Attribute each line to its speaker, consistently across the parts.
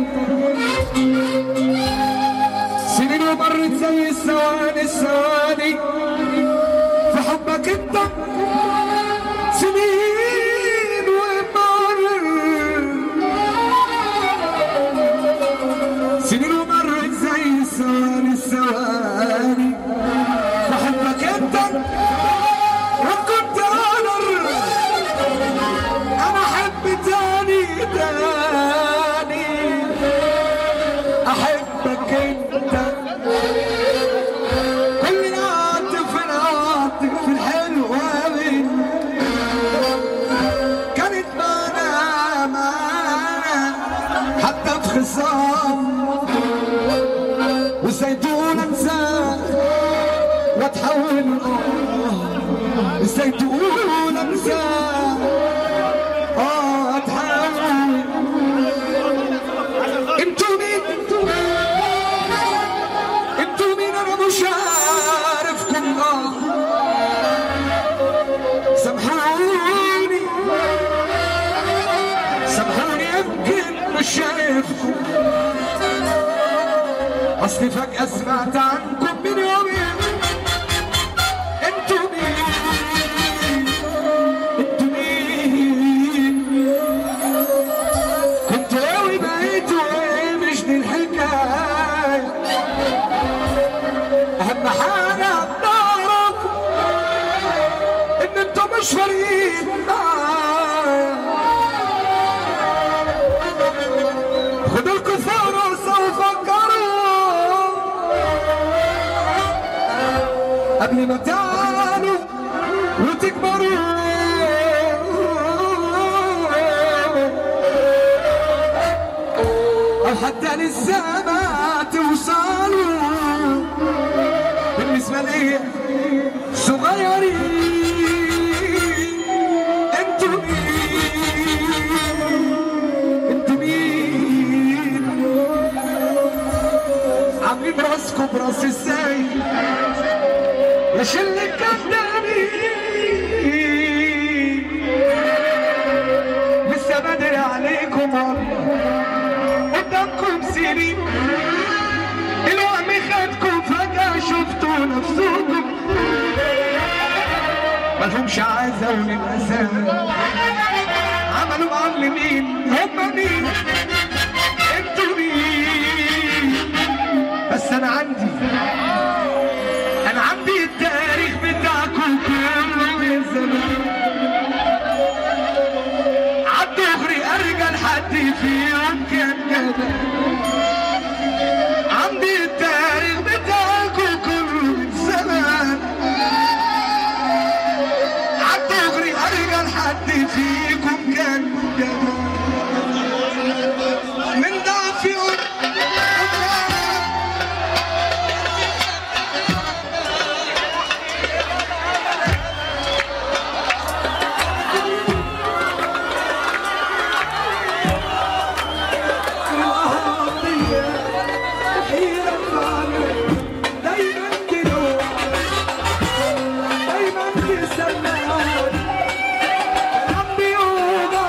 Speaker 1: سنين ومرت زي الثواني الثواني في حبك انت سنين ومرت سنين ومرت زي الثواني الثواني في حبك انت وكنت انا انا احب تاني تاني احبك انت كل العاطف العاطف الحلوة من كانت معنا معنا حتى في خصام والزيتون انساه واتحول اه الزيتون انساه اه اتحول انتوا مين انتوا مين انا مش عارفكم اه سامحوني سامحوني يمكن مش شايفكم اصلي فجأة سمعت عنكم من يومين انتوا مين انتوا مين كنت قوي بقيتوا ايه مش دي الحكاية اهم حاجة بنعرف ان انتوا مش فارقين معايا خدوا لكم فرصة وفكروا قبل ما تعلوا وتكبروا او حتى لسه ما توصلوا بالنسبة لي صغيرين انتوا مين انتوا مين عاملين راسكم براس ازاي يا شلة كدابين لسه بدري عليكم والله قدامكم سنين الوهم خدكم فجأة شفتوا نفسكم ملهمش عازة وللأسف عملوا معلمين هم مين انتوا مين بس انا عندي انا عندي التاريخ بتاعكم كله من زمان عالدغري ارجع لحد فيهم كان جبل عندي التاريخ بتاعكم كله من زمان عالدغري ارجع لحد فيكم كان جبل من ضعف يوم دايما تروح دايما تسمعون ربي يوجع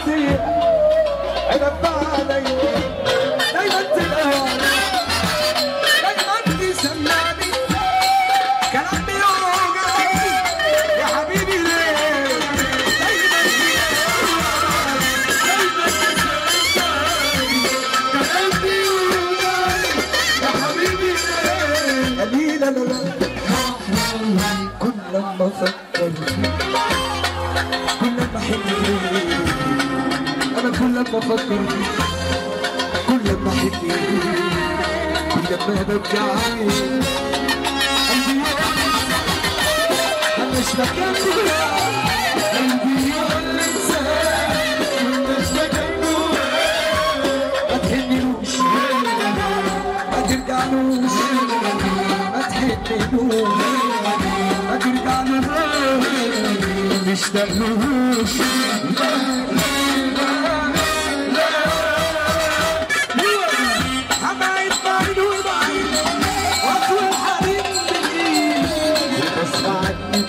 Speaker 1: تضيع عنب بعدي دايما تلقاني دايما تسمعني كلام بيوجعني يا حبيبي ليه دايما دايما تسمعني كلام بيوجعني يا حبيبي ليه قليلا لا لا كل لما افكر فيك كل لما احن فيك انا كل لما افكر فيك كل لما احن فيك كل لما ببكي عليك قلبي انا مش مكان جواك قلبي يقول لي انسان مش مكان جواك ما تهنيلوش ما ترجعلوش ما تحنلوش ما ترجعلوش مشتاقلوش لا لا لا حبايب بعيد وبعيد واطول حبيب بعيد وبسمع عني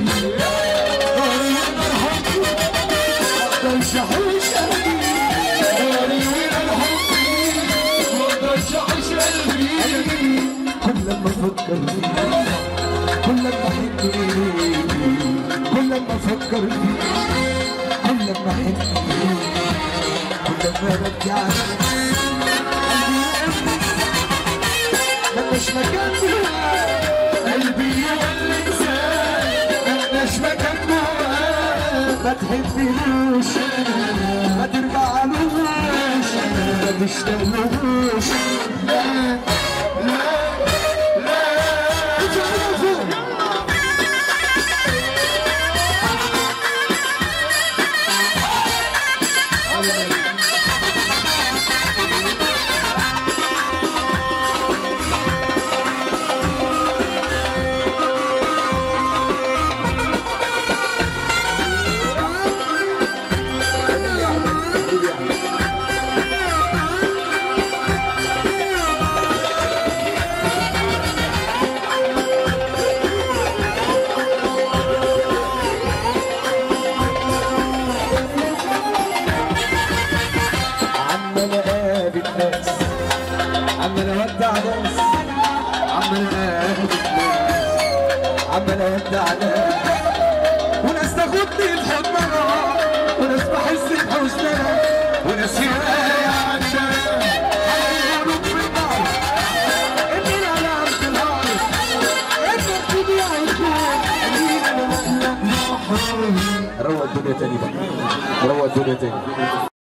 Speaker 1: اقدرش احوش قلبي داري وين الحب مقدرش اعيش قلبي كل لما افكر فيك كل لما احب فيك كل لما افكر فيك كل لما احب فيك كل لما ارجعك ملناش مكان جواه قلبي يقول انسان ملناش مكان جواه ما تحبنيش ما ترجعلوش ما تشتغلوش لا لا لا اجعلوا فوق عمال اقابل ناس عمال اودع ناس عمال اقابل ناس عمال اودع ناس وناس تاخدني بحضنها وناس بحس بحزنها وناس يا عشان هيقولوا في النار اني العالم في الارض انك تبيع الكون اني انا روق الدنيا تاني بقى روق الدنيا تاني